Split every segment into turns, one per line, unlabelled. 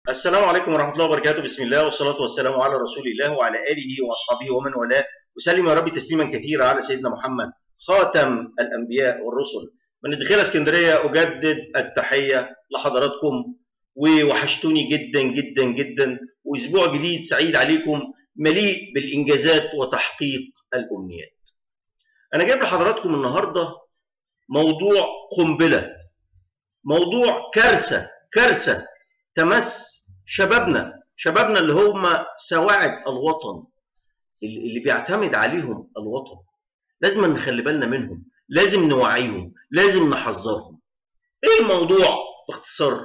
السلام عليكم ورحمة الله وبركاته بسم الله والصلاة والسلام على رسول الله وعلى آله وأصحابه ومن والاه وسلم يا رب تسليما كثيرا على سيدنا محمد خاتم الأنبياء والرسل من الدخيلة اسكندرية أجدد التحية لحضراتكم ووحشتوني جدا جدا جدا وأسبوع جديد سعيد عليكم مليء بالإنجازات وتحقيق الأمنيات أنا جايب لحضراتكم النهاردة موضوع قنبلة موضوع كارثة كارثة تمس شبابنا شبابنا اللي هم سواعد الوطن اللي بيعتمد عليهم الوطن لازم نخلي بالنا منهم لازم نوعيهم لازم نحذرهم ايه الموضوع باختصار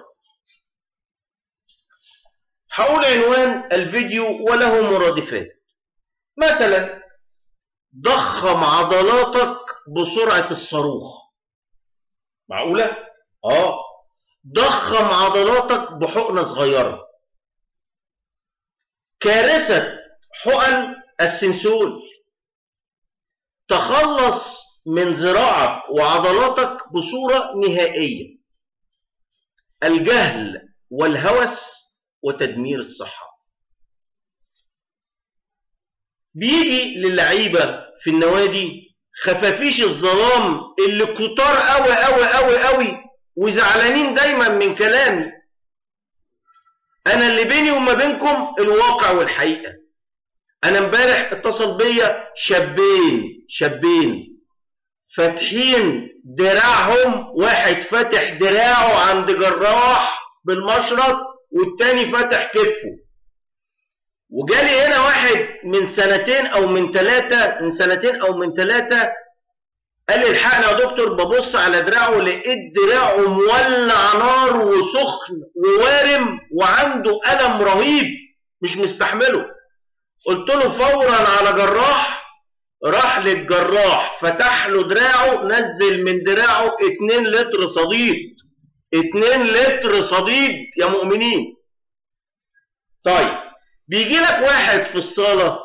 هقول عنوان الفيديو وله مرادفات مثلا ضخم عضلاتك بسرعة الصاروخ معقولة؟ اه ضخم عضلاتك بحقنة صغيرة كارثة حقن السنسول تخلص من ذراعك وعضلاتك بصورة نهائية الجهل والهوس وتدمير الصحة بيجي للعيبة في النوادي خفافيش الظلام اللي كتار قوي قوي قوي قوي وزعلانين دايما من كلامي انا اللي بيني وما بينكم الواقع والحقيقه انا امبارح اتصل بيا شابين شابين فاتحين دراعهم واحد فاتح دراعه عند جراح بالمشرط والتاني فاتح كتفه وجالي هنا واحد من سنتين او من ثلاثه من سنتين او من ثلاثه قال لي الحقني يا دكتور ببص على دراعه لقيت دراعه مولع نار وسخن ووارم وعنده ألم رهيب مش مستحمله قلت له فورا على جراح راح للجراح فتح له دراعه نزل من دراعه 2 لتر صديد 2 لتر صديد يا مؤمنين طيب بيجي لك واحد في الصالة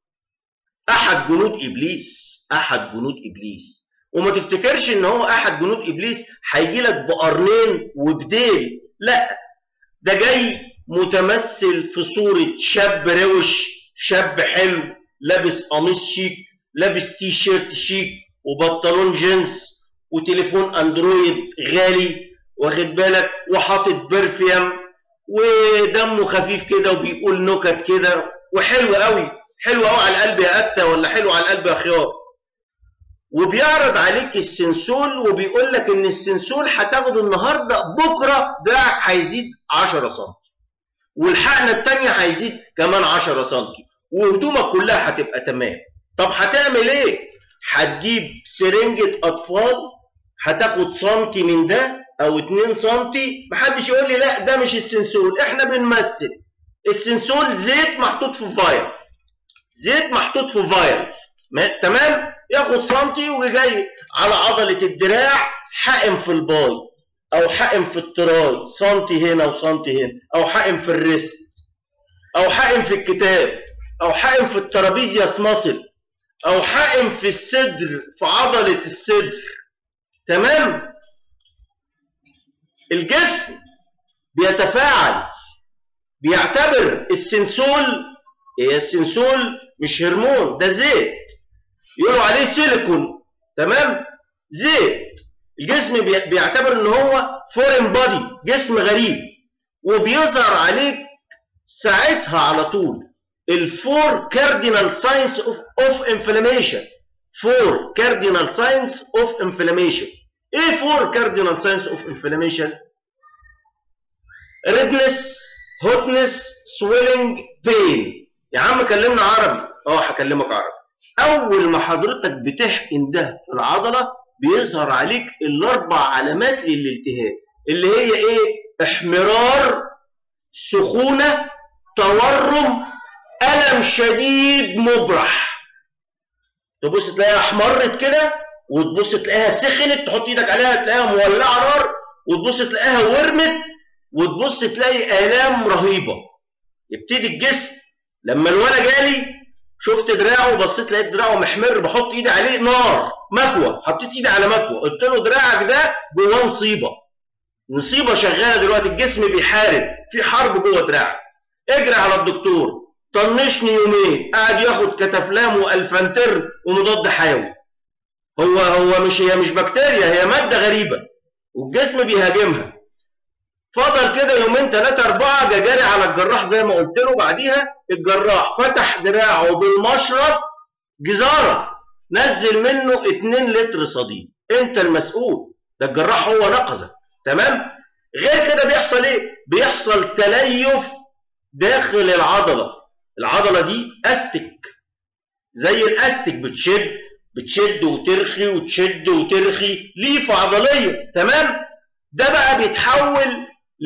أحد جنود إبليس أحد جنود إبليس وما تفتكرش ان هو احد جنود ابليس هيجي لك بقرنين وبديل لا ده جاي متمثل في صورة شاب روش شاب حلو لابس قميص شيك لابس تي شيرت شيك وبنطلون جينز وتليفون اندرويد غالي واخد بالك وحاطط برفيوم ودمه خفيف كده وبيقول نكت كده وحلو قوي حلو قوي على القلب يا قتة ولا حلو على القلب يا خيار وبيعرض عليك السنسول وبيقول لك ان السنسول هتاخده النهارده بكره دراعك هيزيد 10 سم والحقنه الثانيه هيزيد كمان 10 سم وهدومك كلها هتبقى تمام طب هتعمل ايه هتجيب سرنجه اطفال هتاخد سنتي من ده او 2 سنتي محدش يقول لي لا ده مش السنسول احنا بنمثل السنسول زيت محطوط في فايل زيت محطوط في فايل تمام ياخد سنتي وجاي على عضلة الدراع حقن في الباي او حقن في التراي سنتي هنا وسنتي هنا او حقن في الريست او حقن في الكتاف او حقن في الترابيزياس ماسل او حقن في الصدر في عضلة الصدر تمام الجسم بيتفاعل بيعتبر السنسول هي السنسول مش هرمون ده زيت يقولوا عليه سيليكون تمام زيت الجسم بيعتبر ان هو فورين بادي جسم غريب وبيظهر عليك ساعتها على طول الفور كاردينال ساينس اوف اوف انفلاميشن فور كاردينال ساينس اوف انفلاميشن ايه فور كاردينال ساينس اوف انفلاميشن ريدنس هوتنس سويلنج بين يا عم كلمنا عربي اه هكلمك عربي اول ما حضرتك بتحقن ده في العضله بيظهر عليك الاربع علامات للالتهاب اللي هي ايه احمرار سخونه تورم الم شديد مبرح تبص تلاقيها احمرت كده وتبص تلاقيها سخنت تحط ايدك عليها تلاقيها مولعه نار وتبص تلاقيها ورمت وتبص تلاقي الام رهيبه يبتدي الجسم لما الولد جالي شفت دراعه وبصيت لقيت دراعه محمر بحط ايدي عليه نار مكوى حطيت ايدي على مكوى قلت له دراعك ده جواه نصيبه نصيبه شغاله دلوقتي الجسم بيحارب في حرب جوه دراعك اجري على الدكتور طنشني يومين قاعد ياخد كتافلام والفانتر ومضاد حيوي هو هو مش هي مش بكتيريا هي ماده غريبه والجسم بيهاجمها فضل كده يومين ثلاثة أربعة جا جاري على الجراح زي ما قلت له بعديها الجراح فتح دراعه بالمشرط جزارة نزل منه 2 لتر صديد أنت المسؤول ده الجراح هو نقزك تمام غير كده بيحصل إيه؟ بيحصل تليف داخل العضلة العضلة دي أستك زي الأستك بتشد بتشد وترخي وتشد وترخي ليفة عضلية تمام ده بقى بيتحول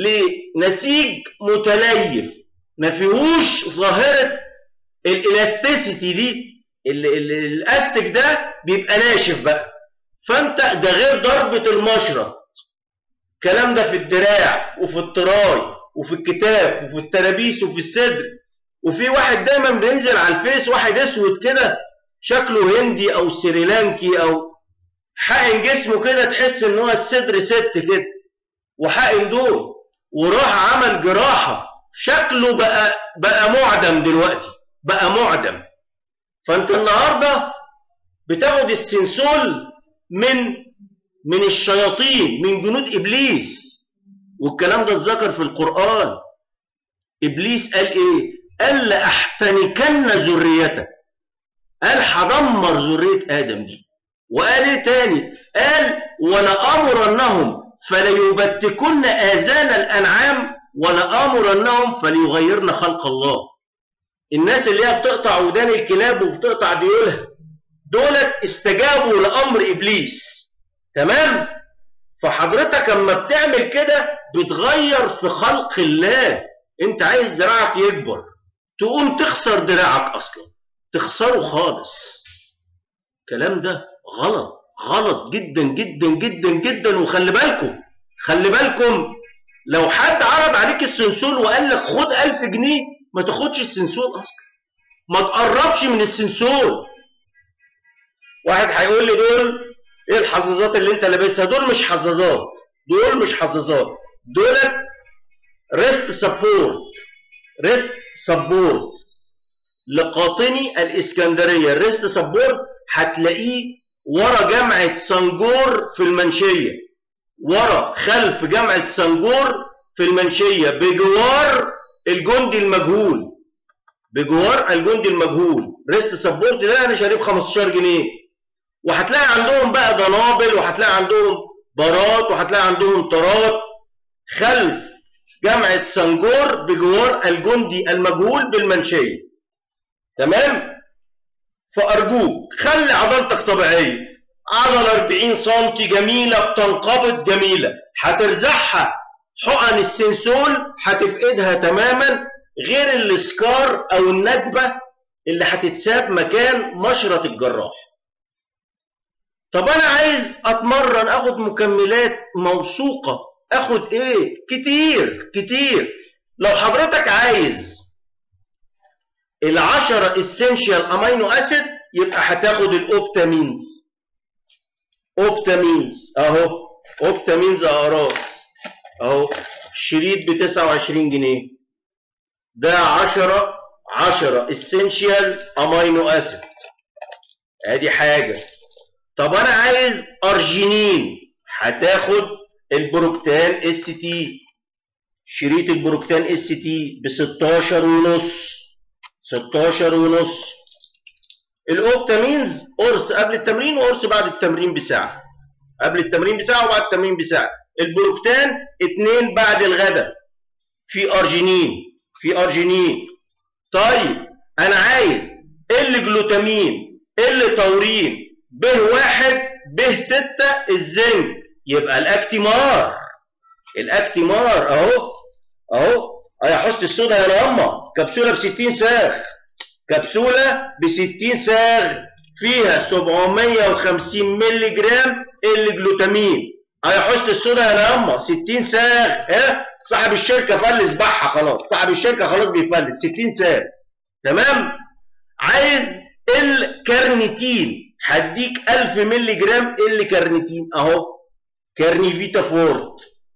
لنسيج متليف ما فيهوش ظاهرة الالاستيسيتي دي ال ال الاستك ده بيبقى ناشف بقى فانت ده غير ضربة المشرط الكلام ده في الدراع وفي التراي وفي الكتاف وفي الترابيس وفي الصدر وفي واحد دايما بينزل على الفيس واحد اسود كده شكله هندي او سريلانكي او حقن جسمه كده تحس ان هو الصدر ست كده وحقن دول وراح عمل جراحه شكله بقى بقى معدم دلوقتي بقى معدم فانت النهارده بتاخد السنسول من من الشياطين من جنود ابليس والكلام ده اتذكر في القران ابليس قال ايه قال لاحتنكن ذريتك قال هدمر ذريه ادم دي وقال ايه تاني قال ولامرنهم فليبتكن اذان الانعام ولامرنهم فليغيرن خلق الله الناس اللي هي بتقطع ودان الكلاب وبتقطع ديولها دولت استجابوا لامر ابليس تمام فحضرتك اما بتعمل كده بتغير في خلق الله انت عايز دراعك يكبر تقوم تخسر دراعك اصلا تخسره خالص الكلام ده غلط غلط جدا جدا جدا جدا وخلي بالكم خلي بالكم لو حد عرض عليك السنسول وقال لك خد 1000 جنيه ما تاخدش السنسول اصلا ما تقربش من السنسول واحد هيقول لي دول ايه الحظاظات اللي انت لابسها دول مش حظاظات دول مش حظاظات دولت ريست سبورت ريست سبورت لقاطني الاسكندريه الريست سبورت هتلاقيه ورا جامعه سنجور في المنشيه ورا خلف جامعه سنجور في المنشيه بجوار الجندي المجهول بجوار الجندي المجهول ريست سبورت ده انا شاريه ب 15 جنيه وهتلاقي عندهم بقى دنابل وهتلاقي عندهم بارات وهتلاقي عندهم طارات خلف جامعة سنجور بجوار الجندي المجهول بالمنشية تمام فأرجوك خلي عضلتك طبيعية عضلة 40 سم جميلة بتنقبض جميلة هترزعها حقن السنسول هتفقدها تماما غير السكار او الندبة اللي هتتساب مكان مشرط الجراح طب انا عايز اتمرن اخد مكملات موثوقه اخد ايه كتير كتير لو حضرتك عايز العشرة اسينشال امينو اسيد يبقى هتاخد الاوبتامينز اوبتامينز اهو اوبتامينز اقراص اهو شريط ب 29 جنيه ده 10 10 اسينشال امينو اسيد ادي حاجه طب انا عايز ارجينين هتاخد البروكتان اس تي شريط البروكتان اس تي ب 16 ونص 16 ونص الاوبتامينز قرص قبل التمرين وقرص بعد التمرين بساعه قبل التمرين بساعه وبعد التمرين بساعه البروكتان اتنين بعد الغداء في ارجينين في ارجينين طيب انا عايز ال جلوتامين ال تورين ب واحد ب ستة الزنك يبقى الاكتمار الاكتمار اهو اهو يا حسن السودا يا ياما كبسوله ب 60 ساغ كبسوله ب 60 ساغ فيها 750 مللي جرام الجلوتامين يا حسن السودا يا ياما 60 ساغ ها صاحب الشركه فلس بحها خلاص صاحب الشركه خلاص بيفلس 60 ساغ تمام عايز الكارنيتين هديك 1000 مللي جرام ال كارنيتين اهو كارني فيتا فورت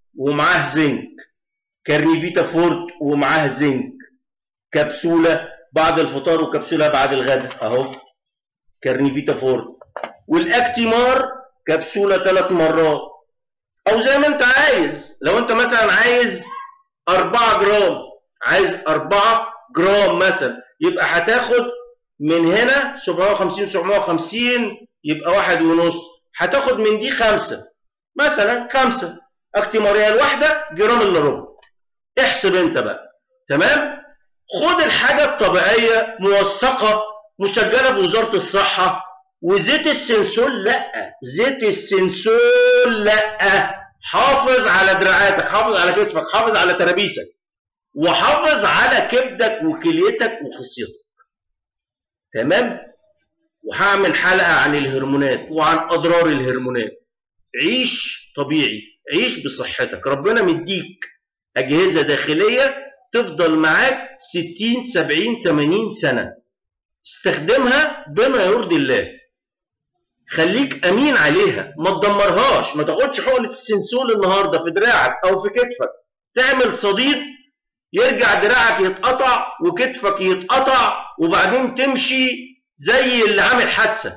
ومعاه زنك كارنيفيتا فورت ومعاه زنك كبسولة بعد الفطار وكبسولة بعد الغداء اهو كارنيفيتا فورت والاكتيمار كبسولة ثلاث مرات او زي ما انت عايز لو انت مثلا عايز 4 جرام عايز 4 جرام مثلا يبقى هتاخد من هنا 750 750 يبقى واحد ونص هتاخد من دي خمسة مثلا خمسة اكتمارية الواحدة جرام الا ربع احسب انت بقى تمام خد الحاجة الطبيعية موثقة مسجلة بوزارة الصحة وزيت السنسول لا زيت السنسول لا حافظ على دراعاتك حافظ على كتفك حافظ على ترابيسك وحافظ على كبدك وكليتك وخصيتك تمام وهعمل حلقة عن الهرمونات وعن أضرار الهرمونات عيش طبيعي عيش بصحتك ربنا مديك أجهزة داخلية تفضل معاك 60 70 80 سنة استخدمها بما يرضي الله خليك امين عليها ما تدمرهاش ما تاخدش حقنه السنسول النهارده في دراعك او في كتفك تعمل صديد يرجع دراعك يتقطع وكتفك يتقطع وبعدين تمشي زي اللي عامل حادثه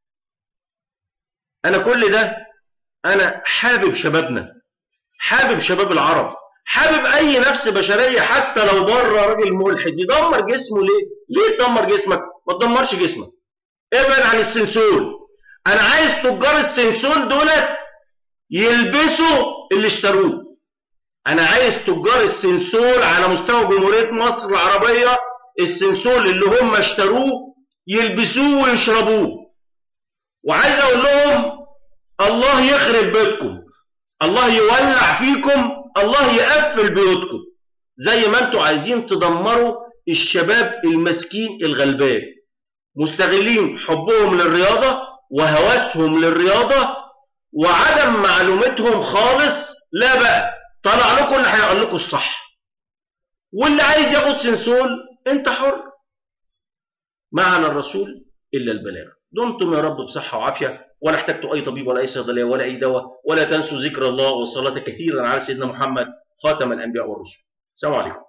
انا كل ده انا حابب شبابنا حابب شباب العرب حابب اي نفس بشريه حتى لو بره راجل ملحد يدمر جسمه ليه ليه تدمر جسمك ما تدمرش جسمك ابعد عن السنسول انا عايز تجار السنسول دولت يلبسوا اللي اشتروه انا عايز تجار السنسول على مستوى جمهوريه مصر العربيه السنسول اللي هم اشتروه يلبسوه ويشربوه وعايز اقول لهم الله يخرب بيتكم الله يولع فيكم الله يقفل بيوتكم زي ما انتوا عايزين تدمروا الشباب المسكين الغلبان مستغلين حبهم للرياضه وهوسهم للرياضة وعدم معلومتهم خالص لا بقى طلع لكم اللي هيقول لكم الصح واللي عايز ياخد سنسول انت حر معنا الرسول الا البلاغ دمتم يا رب بصحة وعافية ولا احتجتوا اي طبيب ولا اي صيدلية ولا اي دواء ولا تنسوا ذكر الله والصلاة كثيرا على سيدنا محمد خاتم الانبياء والرسل السلام عليكم